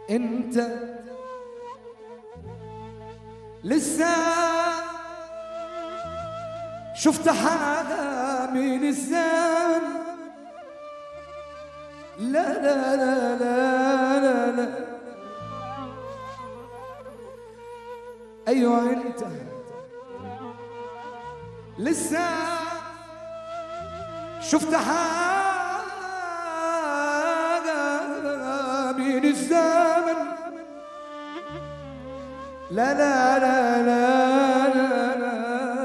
انت لسه شفت حاجة من الزمن لا لا لا لا لا, لا. ايوه انت لسه شفت حاجة من الزمن لا لا لا لا لا, لا.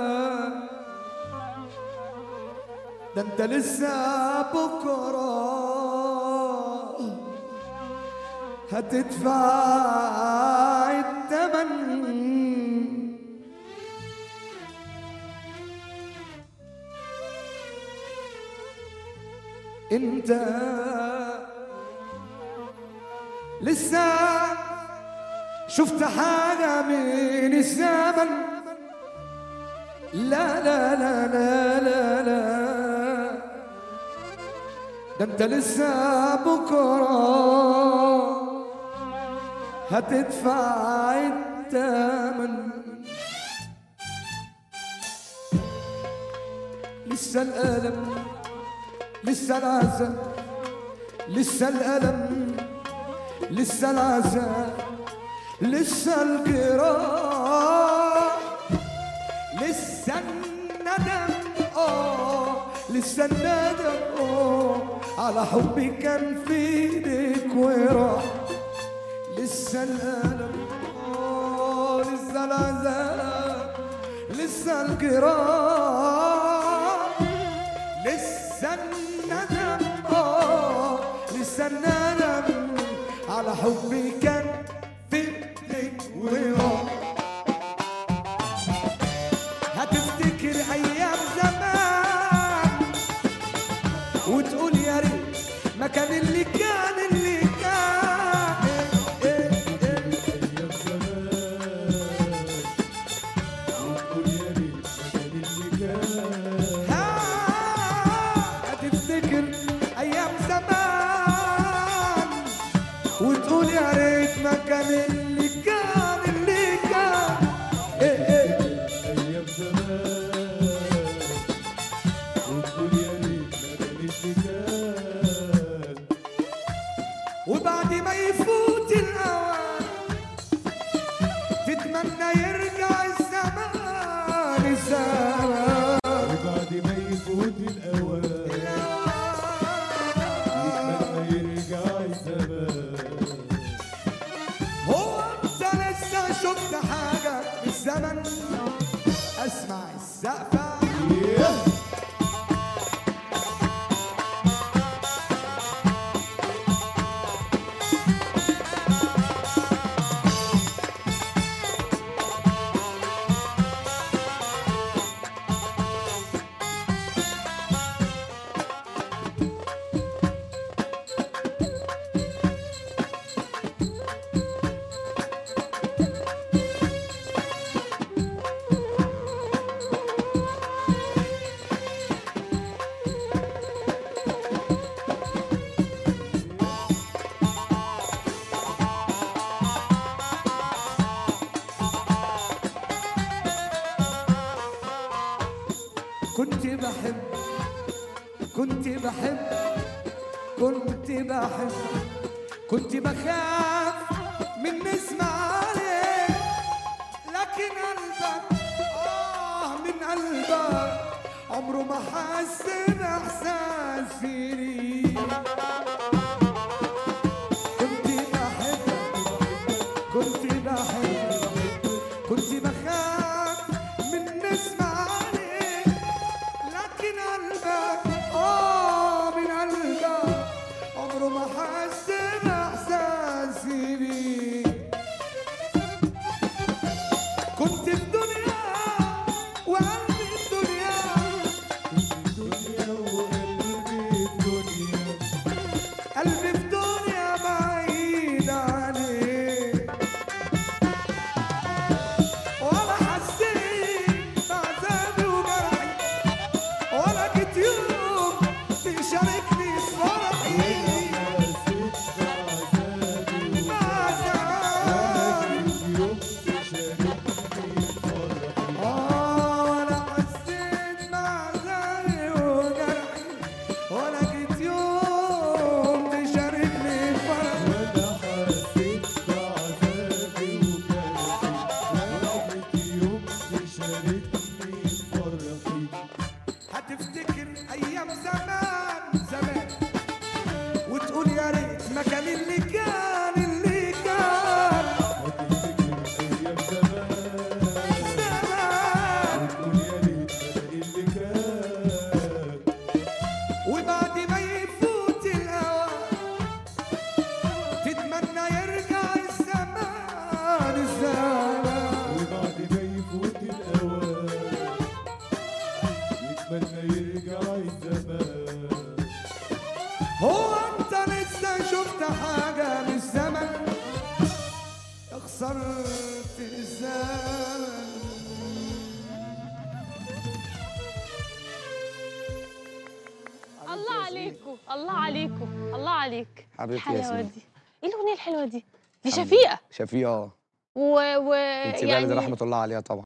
ده انت لسه بكره هتدفع الثمن انت لسه شفت حاجة من الزمن لا لا لا لا لا لا ده انت لسه بكرة هتدفع الثمن لسه الألم لسه العذاب لسه الألم لسه العذاب لسه الجراح لسه الندم اه لسه الندم اه على حبي كان في ايدك وراح لسه الألم اه لسه العذاب لسه الجراح لسه الندم اه لسه الندم على حبي كان في ايدك وراح هتفتكر ايام زمان وتقول يا ريت ما كان اللي كان اللي كان إيه إيه إيه. ها، هتفتكر ايام زمان وتقول يا ريت ما كان اللي كان اللي كان إيه إيه. ايام زمان وتقول يا ريت ما كانت كان وبعد ما يفوت الاوان تتمنى يرجع الزمان الزمان وبعد ما يفوت الاوان يتمنى يرجع الزمان هو انت لسه شفت حاجة في الزمن اسمع السقفة كنت بحب كنت بحب كنت بحب كنت بخاف من نسمع عليك لكن قلبك آه من قلبك عمره ما حس بإحساسي ليك كنت بحبك كنت بحبك كنت بخاف من نسمع عليك لكن قلبك اه من قلبك عمره ما حس باحساسي بيك كنت في دنيا وقلبي في دنيا الدنيا وقلبي ولا جيت يوم تشاركني الفرح وانا حسيت بعذابي وجرحي وقت يوم تشاركني فرحي هتفتكر ايام زمان زمان وتقول يا ريت ما كان اللي كان اللي كان هتفتكر ايام زمان زمان وتقول يا ريت انا اللي كان وبعد ما يفوت الاوان تتمنى يرجع الزمان الزمان وبعد ما يفوت الاوان يتمنى يرجع الزمان هو انت لسه شفت حاجة من الزمن يا خسرت الزمن الله عليكم الله عليكم الله عليك حبيبتي الحلاوه ياسمين. دي ايه الاغنيه الحلوه دي دي شفيقه شفيقه و, و... انت يعني بلد رحمه الله عليها طبعا